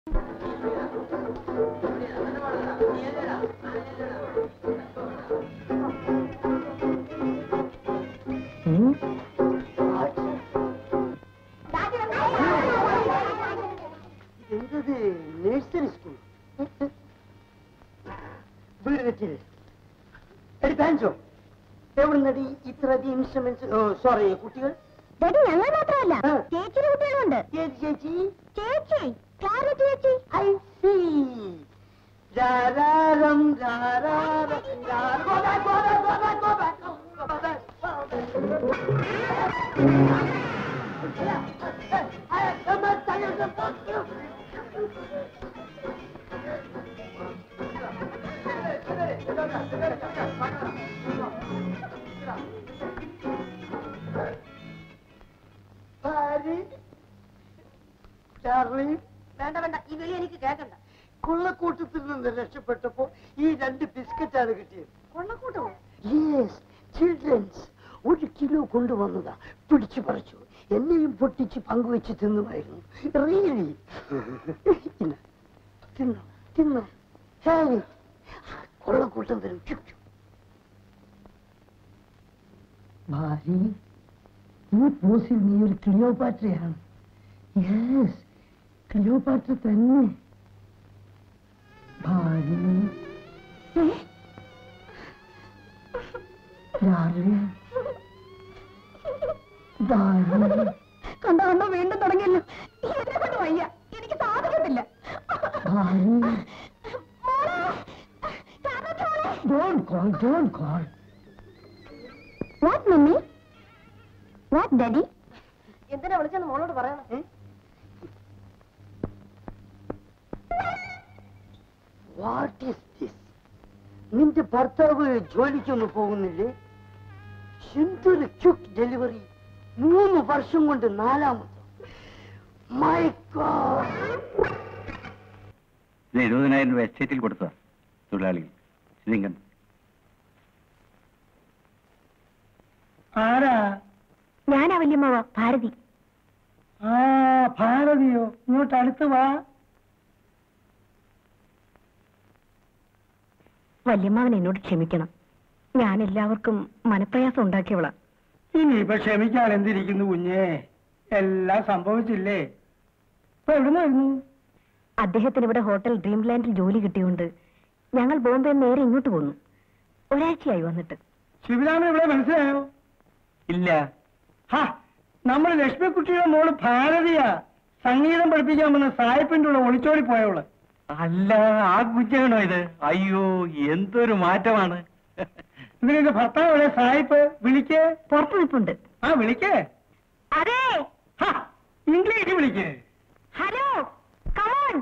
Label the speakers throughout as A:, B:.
A: എന്തത് nursery school വീട് വെച്ചില്ല എടി പാൻസോ എവിടുന്നടി ഇത്രയധികം ഇൻസ്ട്രുമെന്റ്സ് സോറി കുട്ടികൾ
B: ഡാഡി ഞങ്ങൾ മാത്രമല്ല
A: ആ.
B: ചേച്ചിയുടെ കുട്ടികളുണ്ട്
A: ഏത് ചേച്ചി
B: ചേച്ചി ക്ലാര ചേച്ചി
A: ഐ സി രാരാരം രാരാരം രാ- Go back, go back, go back, go back, go back, go ഭാര്യ ചാർലി
B: വേണ്ട വേണ്ട ഈ വിളി എനിക്ക് കേൾക്കണ്ട
A: കൊള്ളക്കൂട്ടത്തിൽ നിന്ന് രക്ഷപ്പെട്ടപ്പോ ഈ രണ്ട് ബിസ്ക്കറ്റാണ് കിട്ടിയത്
B: കൊള്ളക്കൂട്ടോ
A: യെസ് ചിൽഡ്രൻസ് ഒരു കിലോ കൊണ്ടുവന്നതാ പിടിച്ചു പറിച്ചു എന്നെയും പൊട്ടിച്ച് പങ്കുവെച്ച് തിന്നുമായിരുന്നു റിയലി തിന്നോ തിന്നോ ഹാവ് ഇറ്റ്. കൊള്ളക്കൂട്ടം തരും ചുറ്റു ഭാര്യ ഈ പോസിൽ നീ ഒരു ക്ലിയോപാട്രയാണ് യെസ് ക്ലിയോപാട്ര തന്നെ ഭാര്യ Darling. Darling.
B: കണ്ടോ കണ്ടോ വീണ്ടും തുടങ്ങിയല്ലോ എന്നെ കൊണ്ട് വയ്യ എനിക്ക് സാധിക്കത്തില്ല
A: Darling.
B: മോളെ, ചാത്തൻ മോളെ.
A: Don't call, don't call.
B: What, mummy? What, daddy? എന്തിനാ വിളിച്ചെന്ന് മോളോട് പറയണം
A: Eh? What is this? നിന്റെ ഭർത്താവ് ജോലിക്കൊന്നും പോകുന്നില്ലേ എന്തൊരു ക്യുക്ക് ഡെലിവറി മൂന്ന് വർഷം കൊണ്ട് നാലാമത് മൈ ഗോഡ്
C: ഇത് എഴുപതിനായിരം രൂപ എസ്റ്റേറ്റിൽ കൊടുത്തതാ തൊഴിലാളികൾ ഇതിങ്ങനെ
A: ആരാ
B: ഞാനാ വല്യമ്മാവ ഭാരതി
A: ആ ഭാരതിയോ ഇങ്ങോട്ട് അടുത്ത് വാ
B: വല്യമ്മാവൻ എന്നോട് ക്ഷമിക്കണം ഞാൻ എല്ലാവർക്കും മനപ്രയാസം ഉണ്ടാക്കിയവളാ
A: ഇനിയിപ്പൊ ക്ഷമിക്കാൻ എന്തിരിക്കുന്നു കുഞ്ഞേ എല്ലാം സംഭവിച്ചില്ലേ ഇപ്പൊ എവിടുന്ന് വരുന്നു
B: അദ്ദേഹത്തിന് ഇവിടെ ഹോട്ടൽ ഡ്രീംലാൻഡിൽ ജോലി കിട്ടിയോണ്ട് ഞങ്ങൾ ബോംബെ നേരെ ഇങ്ങോട്ട് പോന്നു ഒരാഴ്ചയായി വന്നിട്ട്
A: ശിവരാമൻ ഇവിടെ മനസ്സിലായോ
C: ഇല്ല
A: ഹാ നമ്മൾ ലക്ഷ്മിക്കുട്ടിയുടെ മോള് ഭാരതിയാ സംഗീതം പഠിപ്പിക്കാൻ വന്ന സായിപ്പിന്റെ കൂടെ ഒളിച്ചോടി പോയവള്
C: അല്ല ആ കുഞ്ഞാണോ ഇത് അയ്യോ എന്തൊരു മാറ്റമാണ്
A: ഇതിന്റെ ഭർത്താവ് എവിടെ സായിപ്പ് വിളിക്കേ
B: പുറത്തു നിൽപ്പുണ്ട്
A: ആ വിളിക്കേ
B: അതെ
A: ഹാ ഇംഗ്ലീഷ് വിളിക്കേ
B: ഹലോ കമോൺ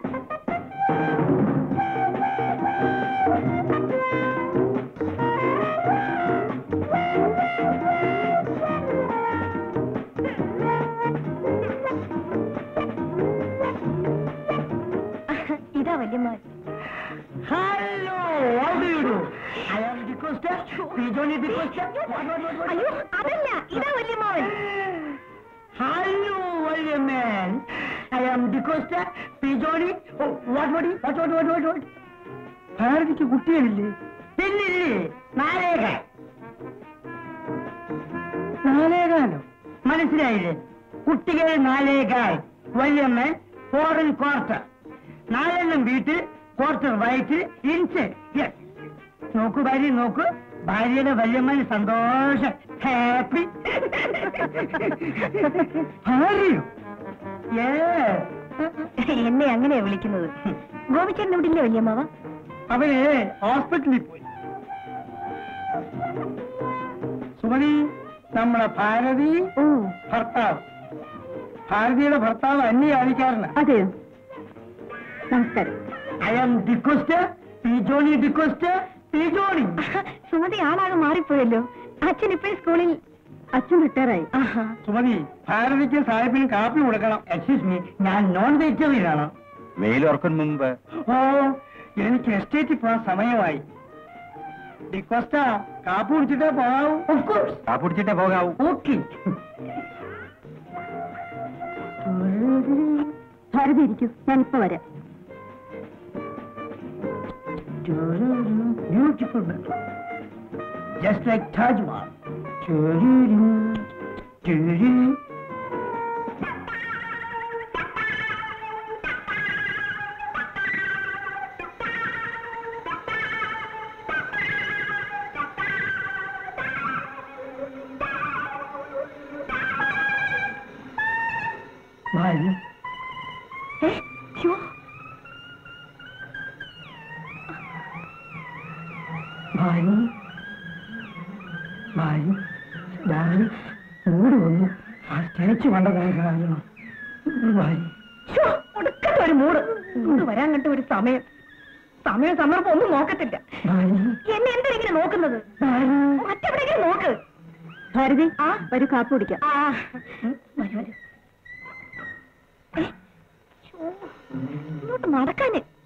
B: ഇതാ വല്യമ്മ
A: hello how do you do? I am the Costa. Johnny the Costa. What, what, what, what?
B: അയ്യോ അതല്ല ഇതാ വല്യമ്മാവൻ
A: Hello, old man. I am the Costa. Johnny. Oh, what, what, what, what, what, what, what? ഭാരതിക്ക് കുട്ടികളില്ലേ പിന്നില്ലേ നാലേകാൽ നാലേകാലോ മനസ്സിലായില്ലേ കുട്ടികൾ നാലേകാൽ വല്യമ്മൻ foreign quarter നാലെണ്ണം വീട്ടിൽ quarter വയറ്റ് inch yes നോക്കൂ ഭാര്യ നോക്കൂ ഭാര്യയുടെ വല്യമ്മൻ സന്തോഷം ഹാപ്പി ഭാര്യയോ യെസ്
B: എന്നെ അങ്ങനെയാ വിളിക്കുന്നത് ഗോപിച്ചേട്ടൻ ഇവിടെ ഇല്ലേ വല്യമ്മാവ
A: അവര് ഹോസ്പിറ്റലിൽ പോയി സുമതി നമ്മളെ ഭാരതി
B: ഓ
A: ഭർത്താവ് ഭാരതിയുടെ ഭർത്താവ് അന്യയാധികാരനാണ്
B: അതെയോ നമസ്കാരം
A: I am D'Costa P Johnny D'Costa P Johnny
B: Sumathi ആളാകെ മാറിപ്പോയല്ലോ അച്ഛൻ ഇപ്പോഴും സ്കൂളിൽ അച്ഛൻ റിട്ടയറായി
A: സുമതി ഭാരതിക്ക് സാഹിബിന് കാപ്പി കൊടുക്കണം എക്സ്ക്യൂസ് മീ ഞാൻ നോൺ വെജിറ്റേറിയൻ ആണ്
C: വെയിലുറക്കും മുമ്പ്
A: ഓ എനിക്ക് എസ്റ്റേറ്റിൽ പോകാൻ സമയമായി ഡിക്കോസ്റ്റ കാപ്പി കുടിച്ചിട്ടേ പോകാവൂ ഓഫ് കോഴ്സ്
C: കാപ്പിടിച്ചിട്ടേ പോകാവൂ
A: ഓക്കെ
B: ഭാരതി ഇരിക്കൂ ഞാൻ ഇപ്പൊ വരാം
A: Beautiful metal. Just like Taj Mahal. Choo-doo-doo, choo-doo. ഭാര്യ
B: ഏ യോ
A: ഭാര്യ ഭാര്യ ഭാര്യ മൂട് വന്നു ആ തേച്ചു കണ്ടതാണ് കാരണം ഭാര്യ
B: ശ്ശോ, ഒടുക്കത്തെ ഒരു മൂട് ഇങ്ങോട്ട് വരാൻ കണ്ട ഒരു സമയം സമയം സന്ദർഭം ഒന്നും നോക്കത്തില്ല
A: ഭാര്യ
B: എന്നെ എന്തിനെ നോക്കുന്നത്
A: ഭാര്യ
B: മറ്റെവിടെയെങ്കിലും നോക്ക് ഭാരതി ആ വരൂ കാപ്പ് കുടിക്കാം ആ ഉം, വരൂ വരൂ ഏ, ശ്ശോ, ഇങ്ങോട്ട് നടക്കാന്